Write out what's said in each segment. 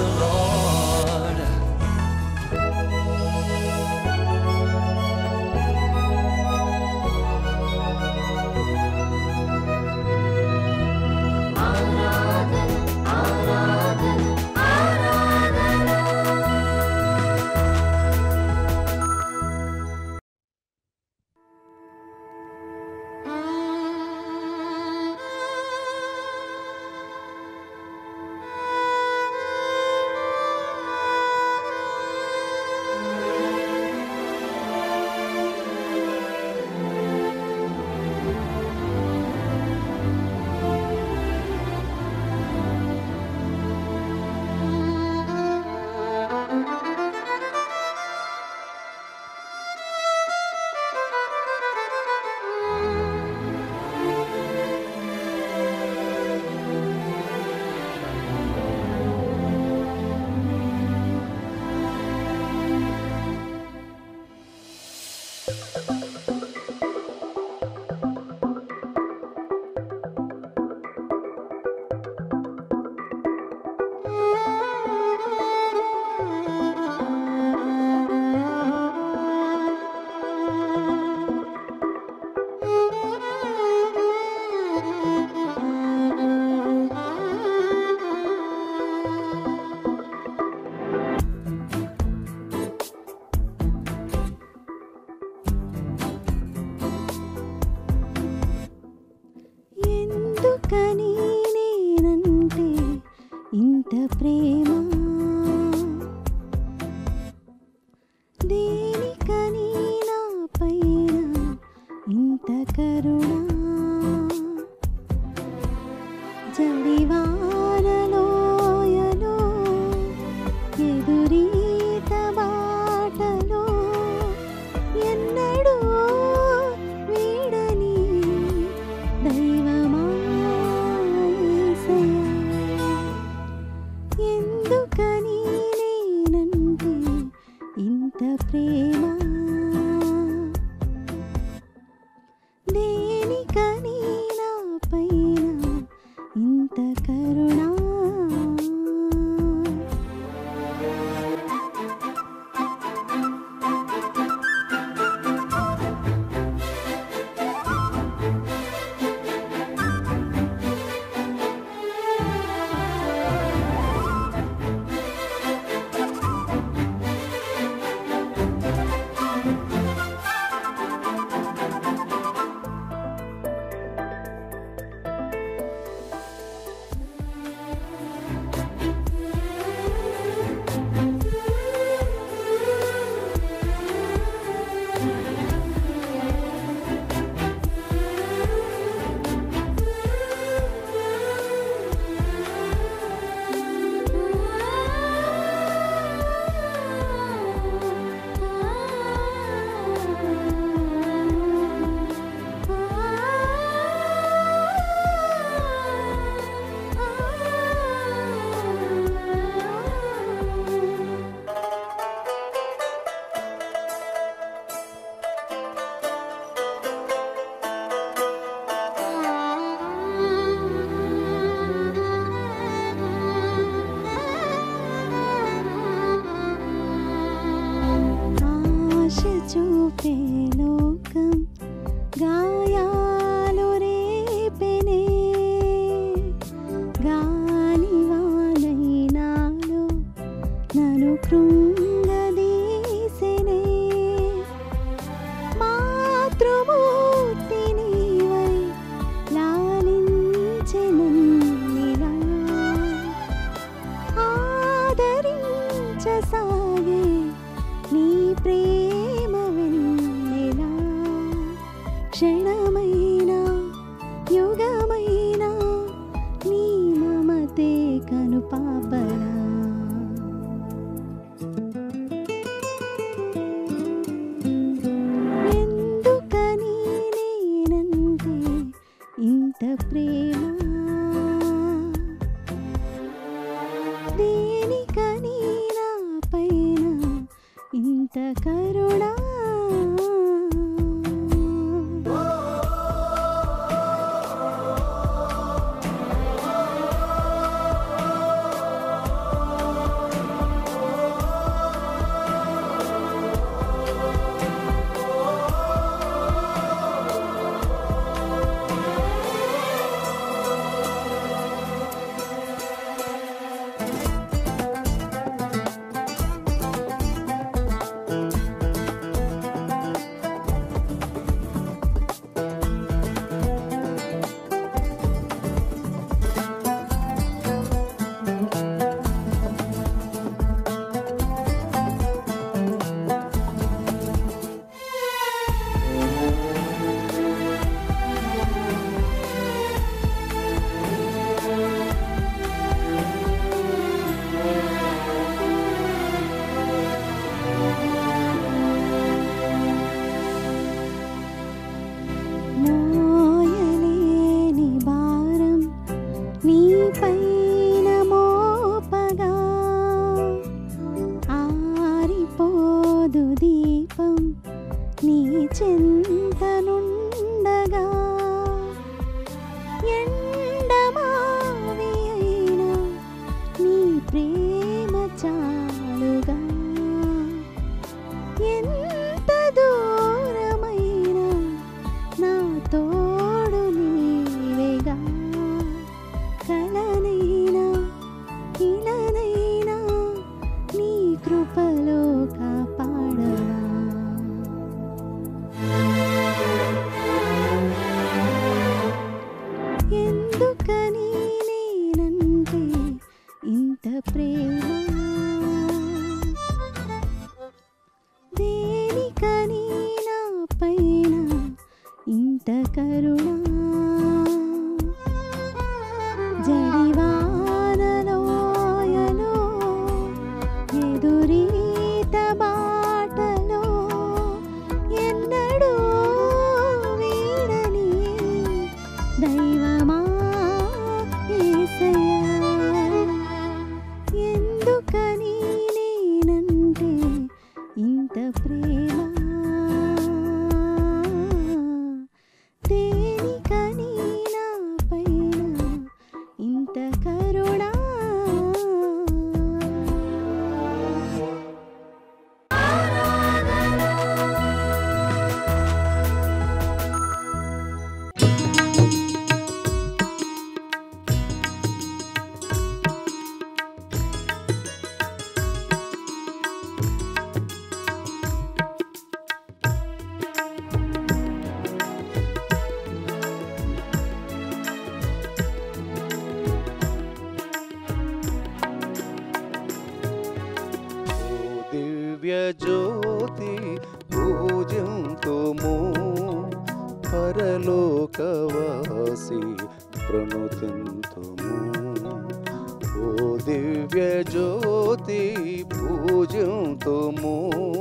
the Lord. ఎందుకని నేనంటే ఇంత ప్రేమ దేనికని నా పైన ఇంత కరుణ జడివానలోయలో ఎదురీత బాటలో ఎన్నడూ వీడని దైవమా యేసయ్యా. ఎందుకని నేనంటే ఇంత ప్రేమ దేనికని నా పైన ఇంత కరుణ ఆశ చూపే లోకం గాయాలు రేపెనే గాలివానైనాలో నన్ను కృంగదీసెనే మాతృమూర్తి నీవై లాలించెనన్నిలా ఆదరించసాగే నీ ప్రేమ వెన్నెలా క్షణమైనా యుగమైనా నీ మమతే కను పాపలా ఎందుకని నేనంటే ఇంత ప్రేమ దేనికని నా పైన ఇంత కరుణ ప్రేమ చాలుగా ఎంత దూరమైనా నా తోడు నీవేగా కలనైనా ఇలనైనా నీ కృపలో కాపాడవా ఎందుకని నేనంటే ఇంత ప్రేమ దేనికని నా పైన ఇంత కరుణ జడివానలోయలో ఎదురీత బాటలో ఎన్నడూ వీడని దైవమా యేసయ్యా ఎందుకని నేనంటే ఇంత ప్రేమ దేనికని నా పైన ఇంత కరుణ ఓ దివ్య జ్యోతి పూజింతుము పరలోకవాసి ప్రణుతింతుము ఓ దివ్య జ్యోతి పూజింతుము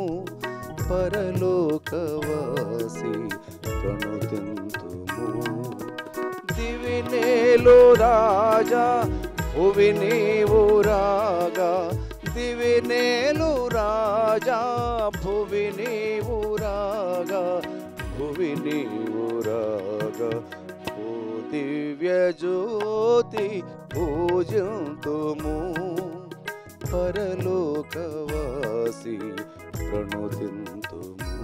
పరలోకవాసి ప్రణుతింతుము దివినేలు రాజా భువి నీవు రాగా దివినేలు రాజా భువి నీవు రాగా భువి నీవు రాగా ఓ దివ్య జ్యోతి పూజింతుము పరలోకవాసి ప్రణుతింతుము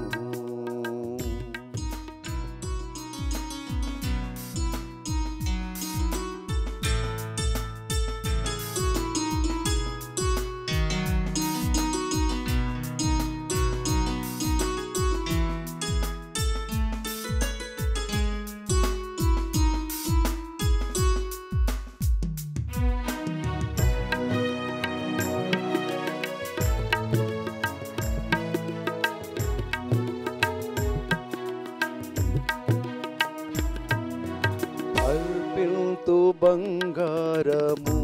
అర్పిల్తు బంగారము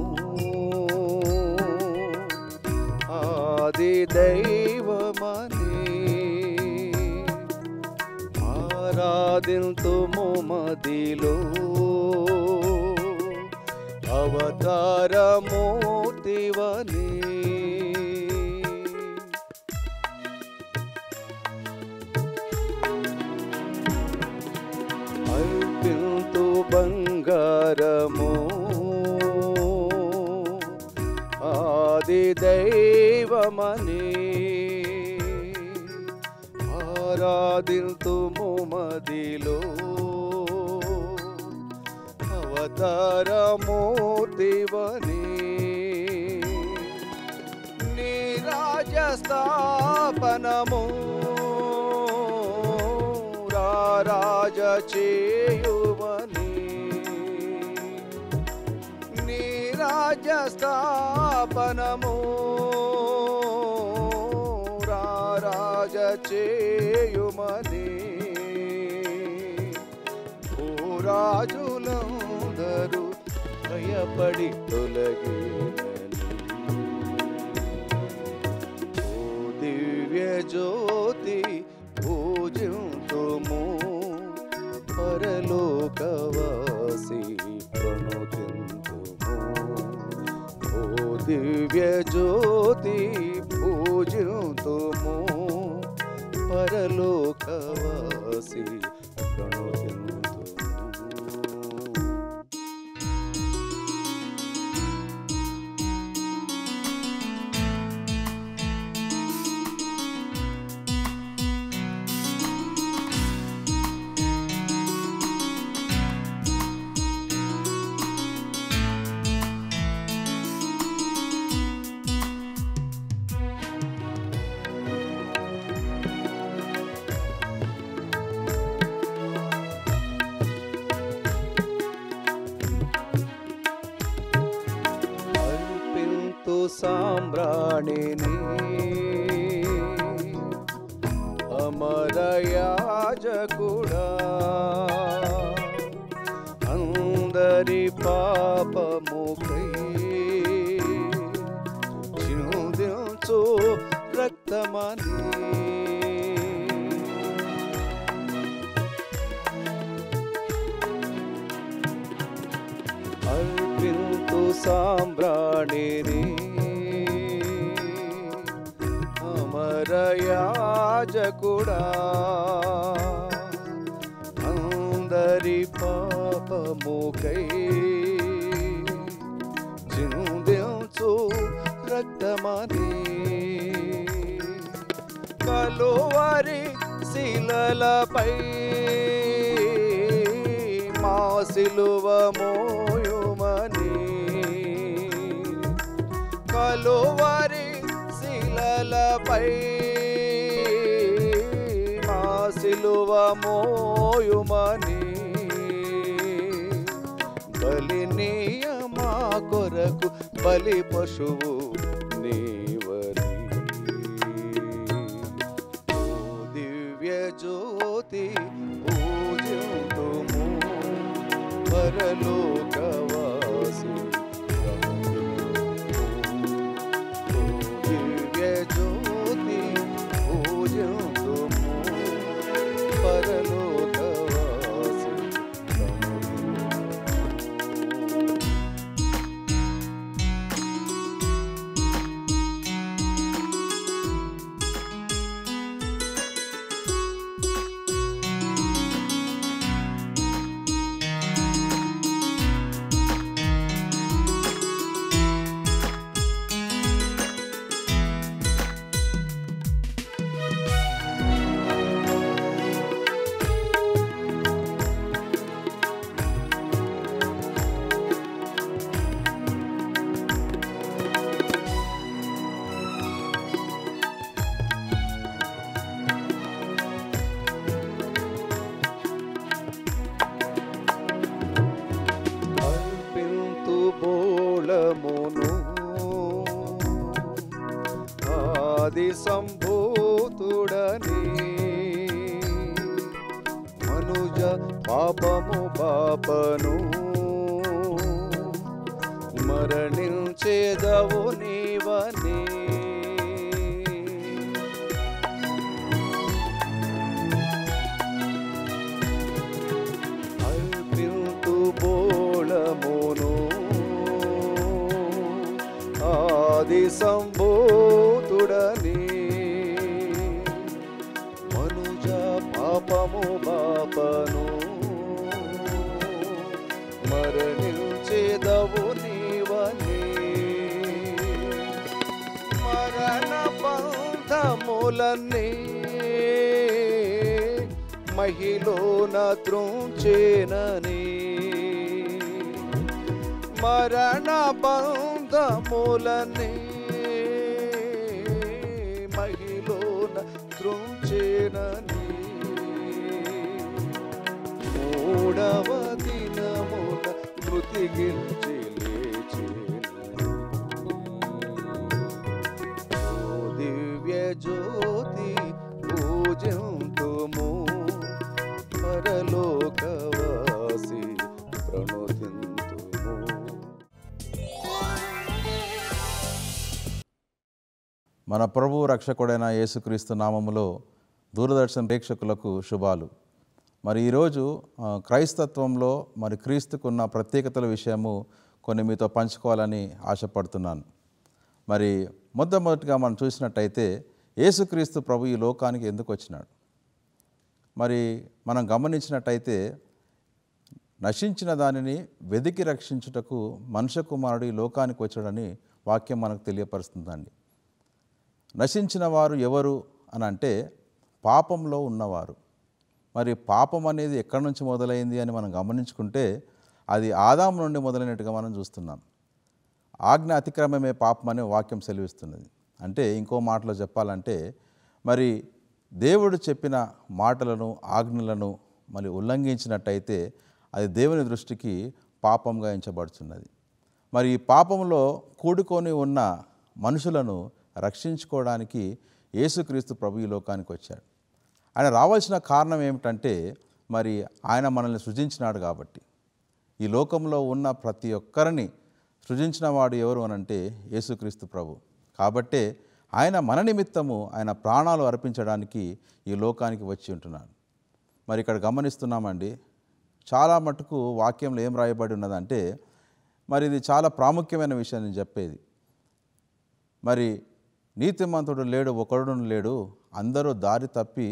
ఆది దైవమని ఆరాధిల్తుము మదిలో అవతారమూర్తివని అర్పిల్తు బంగారము ఆది దైవమని ఆరాధిల్తుము మదిలో అవతారమూర్తివని నీ రాజస్థాపనము రాజ చేయువని నీ రాజస్థాపనము రాజ చేయుమని భూరాజులందరూ భయపడి తొలగినని ఓ దివ్య జ్యోతి పూజింతుము పరలోకవాసి ప్రణుతింతుము ఓ దివ్య జ్యోతి పూజింతుము పరలోకవాసి ప్రణుతింతుము సామ్రాణిని అమరయాజకుడా అందరి పాపముకై చిందించు రక్తమని అర్పింతు సామ్రాణిని అమరయాజకుడా అందరి పాపముకై చిందించు రక్తమని కలువరి శిలలపై మా సిలువ మోయుమని కలువరి శిలలపై మా సిలువ మోయుమని బలినీయ మా కొరకు బలి పశువు నీవని ఓ దివ్య జ్యోతి పూజింతుము పరలోకవాసి ఓ దివ్య జ్యోతి పూజింతుము పరలోకవాసి అర్పింతు బోళమును ఆది సంభూతుడని మనుజ పాపము పాపను మరణించేదవు నీవని అర్పింతు బోళమును ఆది సంభూతుడని మనుజ పాపము పాపను మరణించేదవు నీవని మరణ బంధములన్నీ మహిళన త్రుంచేనని మరణ బంధములని మహిళన త్రుంచేనని మూడవ దినమున మృతి గెలిచి లేచేనని ఓ దివ్య జ్యోతి పూజింతుము పరలోకవాసి ప్రణుతింతుము మన ప్రభు రక్షకుడైన యేసుక్రీస్తు నామములో దూరదర్శన్ ప్రేక్షకులకు శుభాలు మరి ఈరోజు ఆ, క్రైస్తత్వంలో మరి క్రీస్తుకున్న ప్రత్యేకతల విషయము కొన్ని మీతో పంచుకోవాలని ఆశపడుతున్నాను మరి మొట్టమొదటిగా మనం చూసినట్టయితే యేసుక్రీస్తు ప్రభు ఈ లోకానికి ఎందుకు వచ్చినాడు మరి మనం గమనించినట్టయితే నశించిన దానిని వెదికి రక్షించుటకు మనుష్య కుమారుడు ఈ లోకానికి వచ్చాడని వాక్యం మనకు తెలియపరుస్తుందండి నశించిన వారు ఎవరు అని అంటే పాపంలో ఉన్నవారు మరి పాపం అనేది ఎక్కడి నుంచి మొదలైంది అని మనం గమనించుకుంటే అది ఆదాం నుండి మొదలైనట్టుగా మనం చూస్తున్నాం ఆజ్ఞ అతిక్రమమే పాపం అనే వాక్యం సెలవిస్తున్నది అంటే ఇంకో మాటలో చెప్పాలంటే మరి దేవుడు చెప్పిన మాటలను ఆజ్ఞలను మరి ఉల్లంఘించినట్టయితే అది దేవుని దృష్టికి పాపంగా ఎంచబడుతున్నది మరి ఈ పాపంలో కూడుకొని ఉన్న మనుషులను రక్షించుకోవడానికి యేసుక్రీస్తు ప్రభు ఈ లోకానికి వచ్చాడు ఆయన రావాల్సిన కారణం ఏమిటంటే మరి ఆయన మనల్ని సృజించినాడు కాబట్టి ఈ లోకంలో ఉన్న ప్రతి ఒక్కరిని సృజించిన వాడు ఎవరు అనంటే యేసుక్రీస్తు ప్రభు కాబట్టే ఆయన మన నిమిత్తము ఆయన ప్రాణాలు అర్పించడానికి ఈ లోకానికి వచ్చి ఉంటున్నాడు మరి ఇక్కడ గమనిస్తున్నామండి చాలా మటుకు వాక్యంలో ఏం రాయబడి ఉన్నదంటే మరి ఇది చాలా ప్రాముఖ్యమైన విషయం నేను చెప్పేది మరి నీతిమంతుడు లేడు ఒకడు లేడు అందరూ దారి తప్పి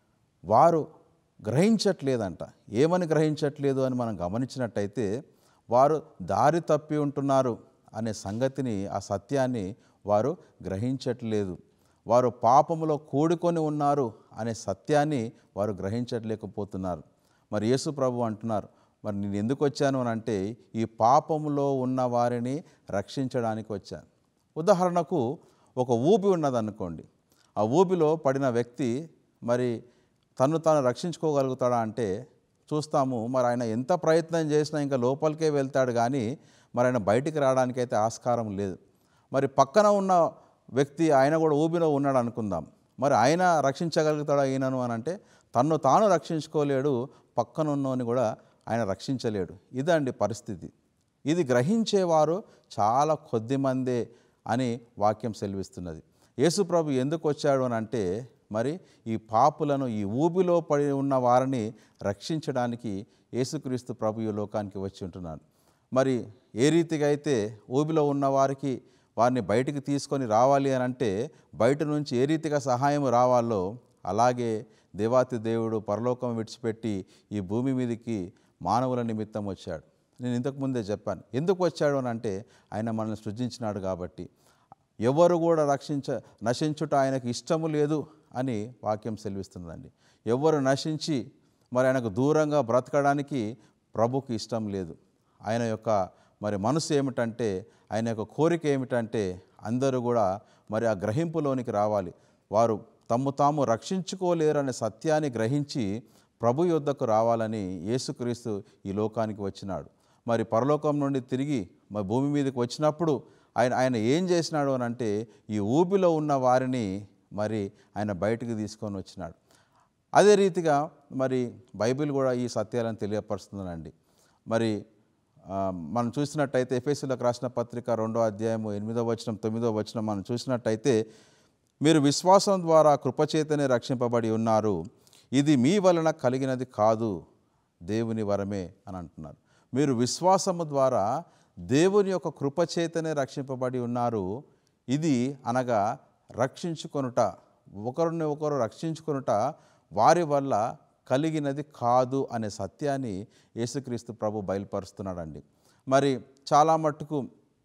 వారు గ్రహించట్లేదంట ఏమని గ్రహించట్లేదు అని మనం గమనించినట్టయితే వారు దారి తప్పి ఉంటున్నారు అనే సంగతిని ఆ సత్యాన్ని వారు గ్రహించట్లేదు వారు పాపములో కూడుకొని ఉన్నారు అనే సత్యాన్ని వారు గ్రహించట్లేకపోతున్నారు మరి యేసు ప్రభు అంటున్నారు మరి నేను ఎందుకు వచ్చాను అని అంటే ఈ పాపములో ఉన్న వారిని రక్షించడానికి వచ్చాను ఉదాహరణకు ఒక ఊబి ఉన్నదనుకోండి ఆ ఊబిలో పడిన వ్యక్తి మరి తను తాను రక్షించుకోగలుగుతాడా అంటే చూస్తాము మరి ఆయన ఎంత ప్రయత్నం చేసినా ఇంకా లోపలికే వెళ్తాడు కానీ మరి ఆయన బయటికి రావడానికైతే ఆస్కారం లేదు మరి పక్కన ఉన్న వ్యక్తి ఆయన కూడా ఊబిలో ఉన్నాడు అనుకుందాం మరి ఆయన రక్షించగలుగుతాడా ఈయనను అని అంటే తన్ను తాను రక్షించుకోలేడు పక్కనున్నోని కూడా ఆయన రక్షించలేడు ఇదండి పరిస్థితి ఇది గ్రహించేవారు చాలా కొద్ది మందే అని వాక్యం సెలవిస్తున్నది యేసుప్రభు ఎందుకు వచ్చాడు అని అంటే మరి ఈ పాపులను ఈ ఊబిలో పడి ఉన్న వారిని రక్షించడానికి యేసుక్రీస్తు ప్రభు ఈ లోకానికి వచ్చి ఉంటున్నాడు మరి ఏ రీతిగా అయితే ఊబిలో ఉన్న వారికి వారిని బయటికి తీసుకొని రావాలి అని అంటే బయట నుంచి ఏ రీతిగా సహాయం రావాలో అలాగే దేవాతి దేవుడు పరలోకం విడిచిపెట్టి ఈ భూమి మీదకి మానవుల నిమిత్తం వచ్చాడు నేను ఇంతకు ముందే చెప్పాను ఎందుకు వచ్చాడు అని అంటే ఆయన మనల్ని సృజించినాడు కాబట్టి ఎవరు కూడా రక్షించ నశించుట ఆయనకు ఇష్టము లేదు అని వాక్యం సెలవిస్తుందండి ఎవరు నశించి మరి ఆయనకు దూరంగా బ్రతకడానికి ప్రభుకి ఇష్టం లేదు ఆయన యొక్క మరి మనసు ఏమిటంటే ఆయన యొక్క కోరిక ఏమిటంటే అందరూ కూడా మరి ఆ గ్రహింపులోనికి రావాలి వారు తమ్ము తాము రక్షించుకోలేరనే సత్యాన్ని గ్రహించి ప్రభు యొద్దకు రావాలని యేసుక్రీస్తు ఈ లోకానికి వచ్చినాడు మరి పరలోకం నుండి తిరిగి మరి భూమి మీదకి వచ్చినప్పుడు ఆయన ఆయన ఏం చేసినాడు అని అంటే ఈ ఊబిలో ఉన్న వారిని మరి ఆయన బయటికి తీసుకొని వచ్చినాడు అదే రీతిగా మరి బైబిల్ కూడా ఈ సత్యాలను తెలియపరుస్తుందండి మరి ఆ, మనం చూసినట్టయితే ఎఫ్ఎస్సీలకు రాసిన పత్రిక రెండో అధ్యాయము ఎనిమిదో వచనం తొమ్మిదో వచనం మనం చూసినట్టయితే మీరు విశ్వాసం ద్వారా కృపచేతనే రక్షింపబడి ఉన్నారు ఇది మీ వలన కలిగినది కాదు దేవుని వరమే అని అంటున్నారు మీరు విశ్వాసము ద్వారా దేవుని యొక్క కృపచేతనే రక్షింపబడి ఉన్నారు ఇది అనగా రక్షించుకొనుట ఒకరిని ఒకరు రక్షించుకొనుట వారి వల్ల కలిగినది కాదు అనే సత్యాన్ని యేసుక్రీస్తు ప్రభు బయలుపరుస్తున్నాడండి మరి చాలా మట్టుకు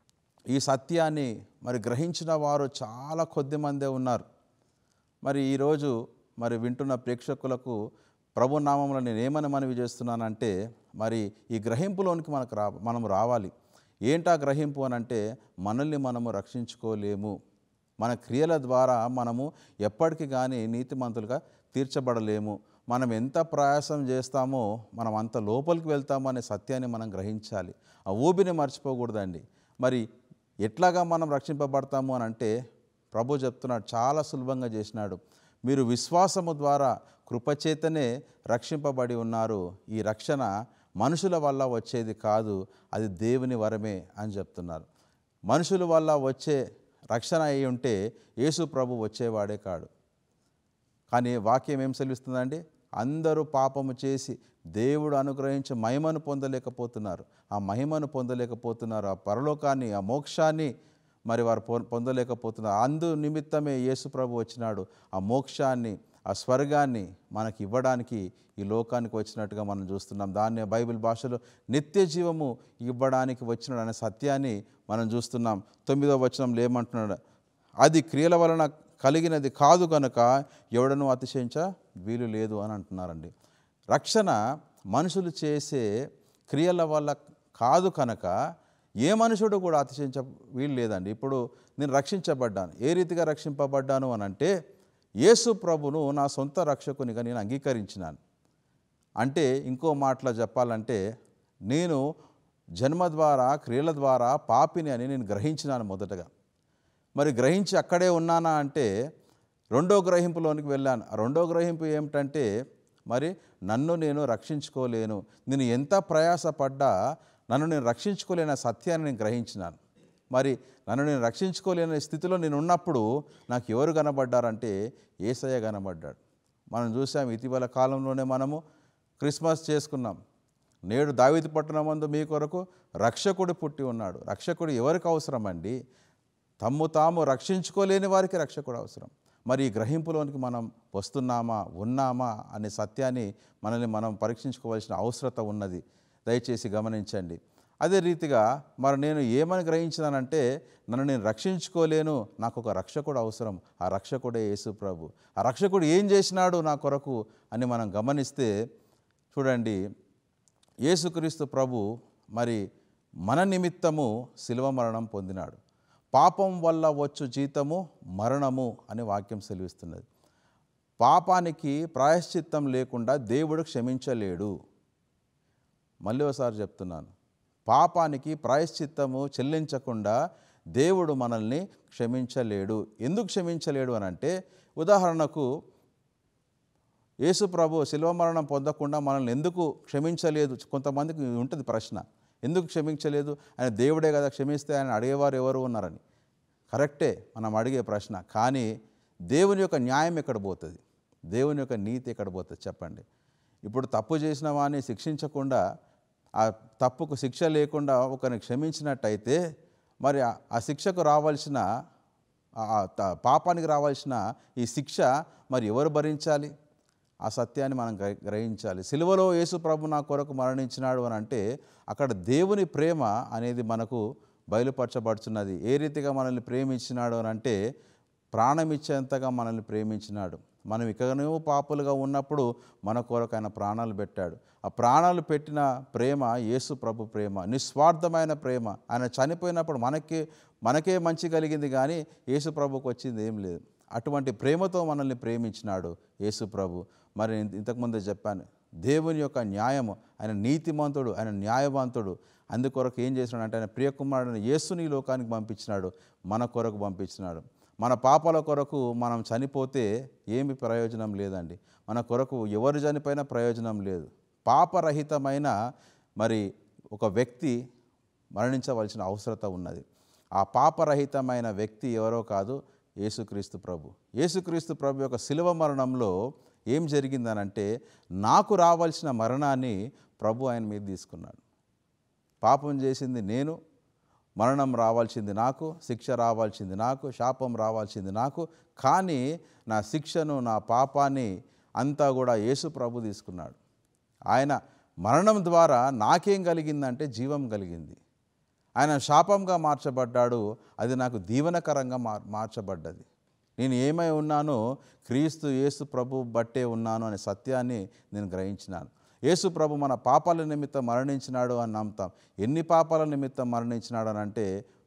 ఈ సత్యాన్ని మరి గ్రహించిన వారు చాలా కొద్ది మందే ఉన్నారు మరి ఈరోజు మరి వింటున్న ప్రేక్షకులకు ప్రభు నామంలో నేను ఏమని మనవి చేస్తున్నానంటే మరి ఈ గ్రహింపులోనికి మనకు రా మనం రావాలి ఏంటా గ్రహింపు అని అంటే మనల్ని మనము రక్షించుకోలేము మన క్రియల ద్వారా మనము ఎప్పటికీ కానీ నీతిమంతులుగా తీర్చబడలేము మనం ఎంత ప్రయాసం చేస్తామో మనం అంత లోపలికి వెళ్తామో అనే సత్యాన్ని మనం గ్రహించాలి ఆ ఊబిని మర్చిపోకూడదండి మరి ఎట్లాగా మనం రక్షింపబడతాము అని అంటే ప్రభు చెప్తున్నాడు చాలా సులభంగా చేసినాడు మీరు విశ్వాసము ద్వారా కృపచేతనే రక్షింపబడి ఉన్నారు ఈ రక్షణ మనుషుల వల్ల వచ్చేది కాదు అది దేవుని వరమే అని చెప్తున్నారు మనుషుల వల్ల వచ్చే రక్షణ అయి ఉంటే యేసు ప్రభు వచ్చేవాడే కాడు కానీ వాక్యం ఏం సెలవిస్తుందండి అందరూ పాపము చేసి దేవుడు అనుగ్రహించి మహిమను పొందలేకపోతున్నారు ఆ మహిమను పొందలేకపోతున్నారు ఆ పరలోకాన్ని ఆ మోక్షాన్ని మరి వారు పొ- పొందలేకపోతున్నారు అందు నిమిత్తమే యేసు ప్రభు వచ్చినాడు ఆ మోక్షాన్ని ఆ స్వర్గాన్ని మనకి ఇవ్వడానికి ఈ లోకానికి వచ్చినట్టుగా మనం చూస్తున్నాం దాన్ని బైబిల్ భాషలో నిత్య జీవము ఇవ్వడానికి వచ్చినాడు అనే సత్యాన్ని మనం చూస్తున్నాం తొమ్మిదో వచనంలో ఏమంటున్నాడు అది క్రియల వలన కలిగినది కాదు కనుక ఎవడను అతిశయించ వీలు లేదు అని అంటున్నారండి రక్షణ మనుషులు చేసే క్రియల వల్ల కాదు కనుక ఏ మనుషుడు కూడా అతిశయించ వీలు లేదండి ఇప్పుడు నేను రక్షించబడ్డాను ఏ రీతిగా రక్షింపబడ్డాను అని అంటే యేసు ప్రభును నా సొంత రక్షకునిగా నేను అంగీకరించినాను అంటే ఇంకో మాటలో చెప్పాలంటే నేను జన్మ ద్వారా క్రియల ద్వారా పాపిని అని నేను గ్రహించినాను మొదటగా మరి గ్రహించి అక్కడే ఉన్నానా అంటే రెండో గ్రహింపులోనికి వెళ్ళాను ఆ రెండో గ్రహింపు ఏమిటంటే మరి నన్ను నేను రక్షించుకోలేను నేను ఎంత ప్రయాసపడ్డా నన్ను నేను రక్షించుకోలేని సత్యాన్ని నేను గ్రహించినాను మరి నన్ను నేను రక్షించుకోలేని స్థితిలో నేను ఉన్నప్పుడు నాకు ఎవరు కనబడ్డారంటే ఏసయ్య కనబడ్డాడు మనం చూసాం ఇటీవల కాలంలోనే మనము క్రిస్మస్ చేసుకున్నాం నేడు దావిది పట్టణమందు మీ కొరకు రక్షకుడు పుట్టి ఉన్నాడు రక్షకుడు ఎవరికి అవసరం అండి తమ్ము తాము రక్షించుకోలేని వారికి రక్షకుడు అవసరం మరి ఈ గ్రహింపులోనికి మనం వస్తున్నామా ఉన్నామా అనే సత్యాన్ని మనల్ని మనం పరీక్షించుకోవాల్సిన అవసరత ఉన్నది దయచేసి గమనించండి అదే రీతిగా మరి నేను ఏమని గ్రహించినానంటే నన్ను నేను రక్షించుకోలేను నాకు ఒక రక్షకుడు అవసరం ఆ రక్షకుడే యేసు ప్రభు ఆ రక్షకుడు ఏం చేసినాడు నా కొరకు అని మనం గమనిస్తే చూడండి యేసుక్రీస్తు ప్రభు మరి మన నిమిత్తము శిలువ మరణం పొందినాడు పాపం వల్ల వచ్చు జీతము మరణము అని వాక్యం సెలవిస్తున్నది పాపానికి ప్రాయశ్చిత్తం లేకుండా దేవుడు క్షమించలేడు మళ్ళీ ఒకసారి చెప్తున్నాను పాపానికి ప్రాయశ్చిత్తము చెల్లించకుండా దేవుడు మనల్ని క్షమించలేడు ఎందుకు క్షమించలేడు అని అంటే ఉదాహరణకు యేసు ప్రభు శిల్వ మరణం పొందకుండా మనల్ని ఎందుకు క్షమించలేదు కొంతమందికి ఉంటుంది ప్రశ్న ఎందుకు క్షమించలేదు ఆయన దేవుడే కదా క్షమిస్తే ఆయన అడిగేవారు ఎవరు ఉన్నారని కరెక్టే మనం అడిగే ప్రశ్న కానీ దేవుని యొక్క న్యాయం ఎక్కడ పోతుంది దేవుని యొక్క నీతి ఎక్కడ పోతుంది చెప్పండి ఇప్పుడు తప్పు చేసిన వాడిని శిక్షించకుండా ఆ తప్పుకు శిక్ష లేకుండా ఒకరిని క్షమించినట్టయితే మరి ఆ- ఆ శిక్షకు రావాల్సిన ఆ- ఆ త- పాపానికి రావాల్సిన ఈ శిక్ష మరి ఎవరు భరించాలి ఆ సత్యాన్ని మనం గ్రహి- గ్రహించాలి సిలువలో యేసు ప్రభు నా కొరకు మరణించినాడు అని అంటే అక్కడ దేవుని ప్రేమ అనేది మనకు బయలుపరచబడుతున్నది ఏ రీతిగా మనల్ని ప్రేమించినాడు అని అంటే ప్రాణం ఇచ్చేంతగా మనల్ని ప్రేమించినాడు మనం ఇకనూ పాపులుగా ఉన్నప్పుడు మన కొరకు ఆయన ప్రాణాలు పెట్టాడు ఆ ప్రాణాలు పెట్టిన ప్రేమ యేసు ప్రభు ప్రేమ నిస్వార్థమైన ప్రేమ ఆయన చనిపోయినప్పుడు మనకి మనకే మంచి కలిగింది కానీ యేసు ప్రభుకు వచ్చింది ఏం లేదు అటువంటి ప్రేమతో మనల్ని ప్రేమించినాడు యేసు ప్రభు మరి ఇంత- ఇంతకుముందే చెప్పాను దేవుని యొక్క న్యాయము ఆయన నీతిమంతుడు ఆయన న్యాయవంతుడు అందుకొరకు ఏం చేసినాడు అంటే ఆయన ప్రియకుమారుడిని యేసుని ఈ లోకానికి పంపించినాడు మన కొరకు పంపించినాడు మన పాపాల కొరకు మనం చనిపోతే ఏమి ప్రయోజనం లేదండి మన కొరకు ఎవరు చనిపోయినా ప్రయోజనం లేదు పాపరహితమైన మరి ఒక వ్యక్తి మరణించవలసిన అవసరత ఉన్నది ఆ పాపరహితమైన వ్యక్తి ఎవరో కాదు యేసుక్రీస్తు ప్రభు యేసుక్రీస్తు ప్రభు యొక్క శిలువ మరణంలో ఏం జరిగిందనంటే నాకు రావాల్సిన మరణాన్ని ప్రభు ఆయన మీద తీసుకున్నాడు పాపం చేసింది నేను మరణం రావాల్సింది నాకు శిక్ష రావాల్సింది నాకు శాపం రావాల్సింది నాకు కానీ నా శిక్షను నా పాపాన్ని అంతా కూడా యేసు ప్రభు తీసుకున్నాడు ఆయన మరణం ద్వారా నాకేం కలిగిందంటే జీవం కలిగింది ఆయన శాపంగా మార్చబడ్డాడు అది నాకు దీవెనకరంగా మార్ మార్చబడ్డది నేను ఏమై ఉన్నానో క్రీస్తు యేసు ప్రభు బట్టే ఉన్నాను అనే సత్యాన్ని నేను గ్రహించినాను యేసు ప్రభు మన పాపాల నిమిత్తం మరణించినాడు అని నమ్ముతాం ఎన్ని పాపాల నిమిత్తం మరణించినాడు అని అంటే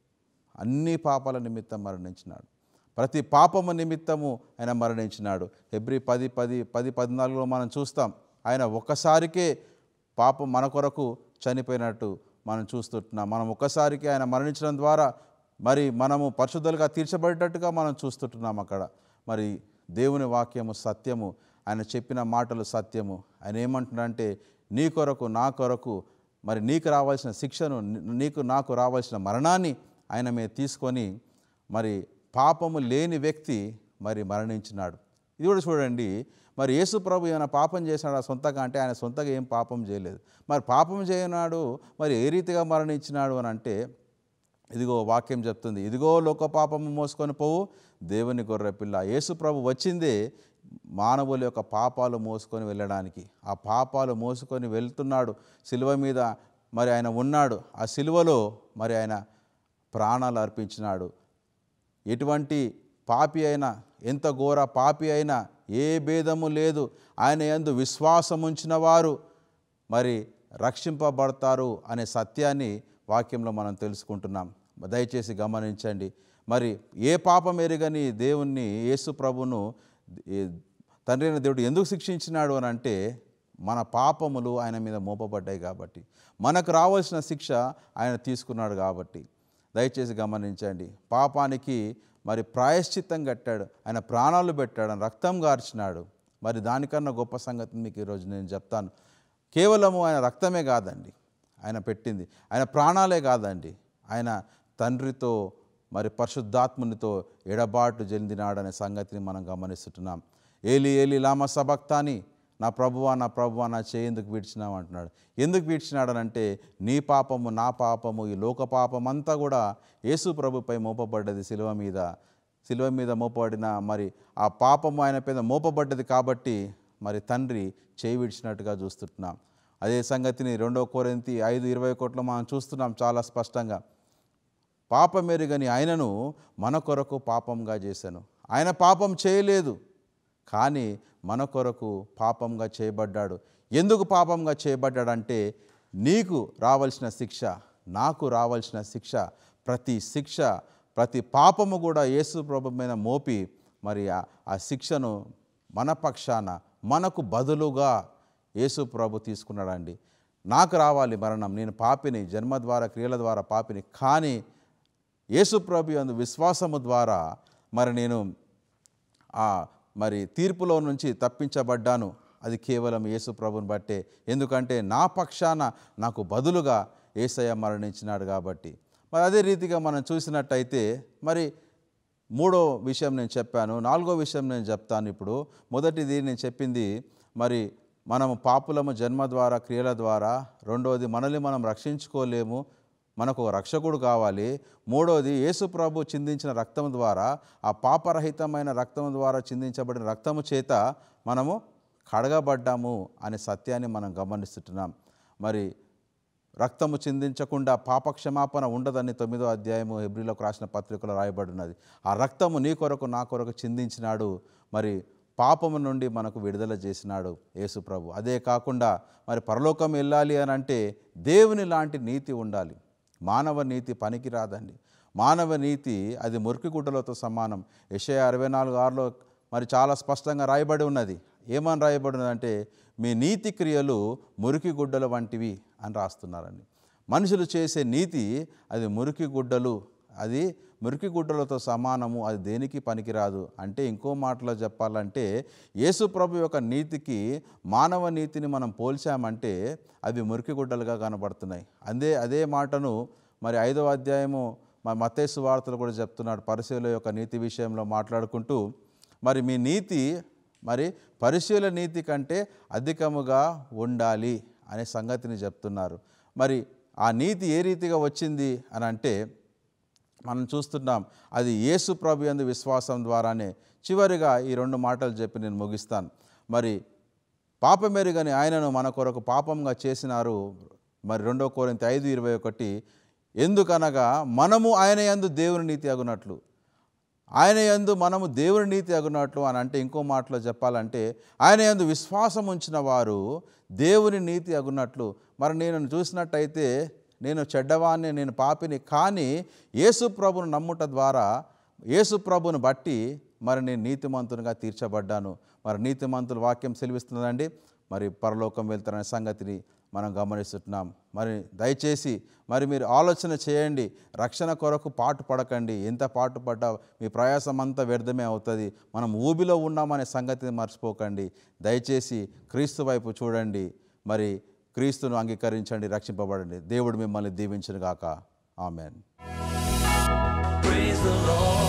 అన్ని పాపాల నిమిత్తం మరణించినాడు ప్రతి పాపము నిమిత్తము ఆయన మరణించినాడు హెబ్రి పది పది పది పద్నాలుగులో మనం చూస్తాం ఆయన ఒక్కసారికే పాపం మన కొరకు చనిపోయినట్టు మనం చూస్తుంటున్నాం మనం ఒక్కసారికి ఆయన మరణించడం ద్వారా మరి మనము పరిశుద్ధులుగా తీర్చబడేటట్టుగా మనం చూస్తుంటున్నాం అక్కడ మరి దేవుని వాక్యము సత్యము ఆయన చెప్పిన మాటలు సత్యము ఆయన ఏమంటున్నాడంటే నీ కొరకు నా కొరకు మరి నీకు రావాల్సిన శిక్షను నీ- నీకు నాకు రావాల్సిన మరణాన్ని ఆయన మీద తీసుకొని మరి పాపము లేని వ్యక్తి మరి మరణించినాడు ఇది కూడా చూడండి మరి యేసు ప్రభు ఏమైనా పాపం చేసినాడు సొంతగా అంటే ఆయన సొంతగా ఏం పాపం చేయలేదు మరి పాపం చేయనాడు మరి ఏ రీతిగా మరణించినాడు అని అంటే ఇదిగో వాక్యం చెప్తుంది ఇదిగో లోక పాపము మోసుకొని పోవు దేవుని గొర్రె పిల్ల యేసు ప్రభు వచ్చిందే మానవుల యొక్క పాపాలు మోసుకొని వెళ్ళడానికి ఆ పాపాలు మోసుకొని వెళ్తున్నాడు సిలువ మీద మరి ఆయన ఉన్నాడు ఆ సిలువలో మరి ఆయన ప్రాణాలు అర్పించినాడు ఎటువంటి పాపి అయినా ఎంత ఘోర పాపి అయినా ఏ భేదము లేదు ఆయన యందు విశ్వాసం ఉంచిన వారు మరి రక్షింపబడతారు అనే సత్యాన్ని వాక్యంలో మనం తెలుసుకుంటున్నాం దయచేసి గమనించండి మరి ఏ పాపం ఎరుగని దేవుణ్ణి యేసు ప్రభును ఏ- తండ్రి అయిన దేవుడు ఎందుకు శిక్షించినాడు అని అంటే మన పాపములు ఆయన మీద మోపబడ్డాయి కాబట్టి మనకు రావాల్సిన శిక్ష ఆయన తీసుకున్నాడు కాబట్టి దయచేసి గమనించండి పాపానికి మరి ప్రాయశ్చిత్తం కట్టాడు ఆయన ప్రాణాలు పెట్టాడు ఆయన రక్తం గార్చినాడు మరి దానికన్నా గొప్ప సంగతి మీకు ఈరోజు నేను చెప్తాను కేవలము ఆయన రక్తమే కాదండి ఆయన పెట్టింది ఆయన ప్రాణాలే కాదండి ఆయన తండ్రితో మరి పరిశుద్ధాత్మునితో ఎడబాటు చెందినాడనే సంగతిని మనం గమనిస్తున్నాం ఏలి ఏలి లామ సబక్తాని నా ప్రభువా నా ప్రభువా నా చేయి ఎందుకు విడిచినావు అంటున్నాడు ఎందుకు విడిచినాడనంటే నీ పాపము నా పాపము ఈ లోక పాపం అంతా కూడా యేసు ప్రభుపై మోపబడ్డది శిలువ మీద శిలువ మీద మోపబడిన మరి ఆ పాపము ఆయన మీద మోపబడ్డది కాబట్టి మరి తండ్రి చేయి విడిచినట్టుగా చూస్తున్నాం అదే సంగతిని రెండో కోరింతి ఐదు ఇరవై కోట్లో మనం చూస్తున్నాం చాలా స్పష్టంగా పాపమెరుగని ఆయనను మన కొరకు పాపంగా చేశాను ఆయన పాపం చేయలేదు కానీ మన కొరకు పాపంగా చేయబడ్డాడు ఎందుకు పాపంగా చేయబడ్డాడంటే నీకు రావాల్సిన శిక్ష నాకు రావాల్సిన శిక్ష ప్రతి శిక్ష ప్రతి పాపము కూడా యేసు ప్రభు మీద మోపి మరి ఆ- ఆ శిక్షను మన పక్షాన మనకు బదులుగా యేసు ప్రభు తీసుకున్నాడండి నాకు రావాలి మరణం నేను పాపిని జన్మ ద్వారా క్రియల ద్వారా పాపిని కానీ యేసు ప్రభు అందు విశ్వాసము ద్వారా మరి నేను ఆ మరి తీర్పులో నుంచి తప్పించబడ్డాను అది కేవలం యేసు ప్రభుని బట్టే ఎందుకంటే నా పక్షాన నాకు బదులుగా ఏసయ్య మరణించినాడు కాబట్టి మరి అదే రీతిగా మనం చూసినట్టయితే మరి మూడో విషయం నేను చెప్పాను నాలుగో విషయం నేను చెప్తాను ఇప్పుడు మొదటిది నేను చెప్పింది మరి మనము పాపులము జన్మ ద్వారా క్రియల ద్వారా రెండోది మనల్ని మనం రక్షించుకోలేము మనకు ఒక రక్షకుడు కావాలి మూడోది యేసు ప్రభు చిందించిన రక్తం ద్వారా ఆ పాపరహితమైన రక్తం ద్వారా చిందించబడిన రక్తము చేత మనము కడగబడ్డాము అనే సత్యాన్ని మనం గమనిస్తున్నాం మరి రక్తము చిందించకుండా పాపక్షమాపణ ఉండదని తొమ్మిదో అధ్యాయము హెబ్రిలోకి రాసిన పత్రికలో రాయబడినది ఆ రక్తము నీ కొరకు నా కొరకు చిందించినాడు మరి పాపము నుండి మనకు విడుదల చేసినాడు యేసు ప్రభు అదే కాకుండా మరి పరలోకం వెళ్ళాలి అని అంటే దేవుని లాంటి నీతి ఉండాలి మానవ నీతి పనికి రాదండి మానవ నీతి అది మురికి గుడ్డలతో సమానం యెషయా అరవై నాలుగు ఆరులో మరి చాలా స్పష్టంగా రాయబడి ఉన్నది ఏమని రాయబడి ఉన్నదంటే మీ నీతి క్రియలు మురికి గుడ్డల వంటివి అని రాస్తున్నారండి మనుషులు చేసే నీతి అది మురికి గుడ్డలు అది మురికి గుడ్డలతో సమానము అది దేనికి పనికిరాదు అంటే ఇంకో మాటలో చెప్పాలంటే యేసు ప్రభు యొక్క నీతికి మానవ నీతిని మనం పోల్చామంటే అవి మురికి గుడ్డలుగా కనబడుతున్నాయి అదే అదే మాటను మరి ఐదవ అధ్యాయము మా మతేసు వార్తలు కూడా చెప్తున్నాడు పరిశీల యొక్క నీతి విషయంలో మాట్లాడుకుంటూ మరి మీ నీతి మరి పరిశీల నీతి కంటే అధికముగా ఉండాలి అనే సంగతిని చెప్తున్నారు మరి ఆ నీతి ఏ రీతిగా వచ్చింది అని అంటే మనం చూస్తున్నాం అది యేసు ప్రభు యందు విశ్వాసం ద్వారానే చివరిగా ఈ రెండు మాటలు చెప్పి నేను ముగిస్తాను మరి పాపమెరుగని ఆయనను మన కొరకు పాపంగా చేసినారు మరి రెండో కోరింత ఐదు ఇరవై ఒకటి ఎందుకనగా మనము ఆయన యందు దేవుని నీతి అగునట్లు ఆయన యందు మనము దేవుని నీతి అగునట్లు అని అంటే ఇంకో మాటలో చెప్పాలంటే ఆయన యందు విశ్వాసం ఉంచిన వారు దేవుని నీతి అగునట్లు మరి నేను చూసినట్టయితే నేను చెడ్డవాణ్ణి నేను పాపిని కానీ యేసు ప్రభును నమ్ముట ద్వారా యేసు ప్రభును బట్టి మరి నేను నీతిమంతునిగా తీర్చబడ్డాను మరి నీతిమంతుల వాక్యం సెలవిస్తున్నదండి మరి పరలోకం వెళ్తారనే సంగతిని మనం గమనిస్తున్నాం మరి దయచేసి మరి మీరు ఆలోచన చేయండి రక్షణ కొరకు పాటు పడకండి ఎంత పాటు పడ్డా మీ ప్రయాసం అంతా వ్యర్థమే అవుతుంది మనం ఊబిలో ఉన్నామనే సంగతిని మర్చిపోకండి దయచేసి క్రీస్తు వైపు చూడండి మరి క్రీస్తును అంగీకరించండి రక్షింపబడండి దేవుడు మిమ్మల్ని దీవించును గాక ఆమెన్ Praise the Lord.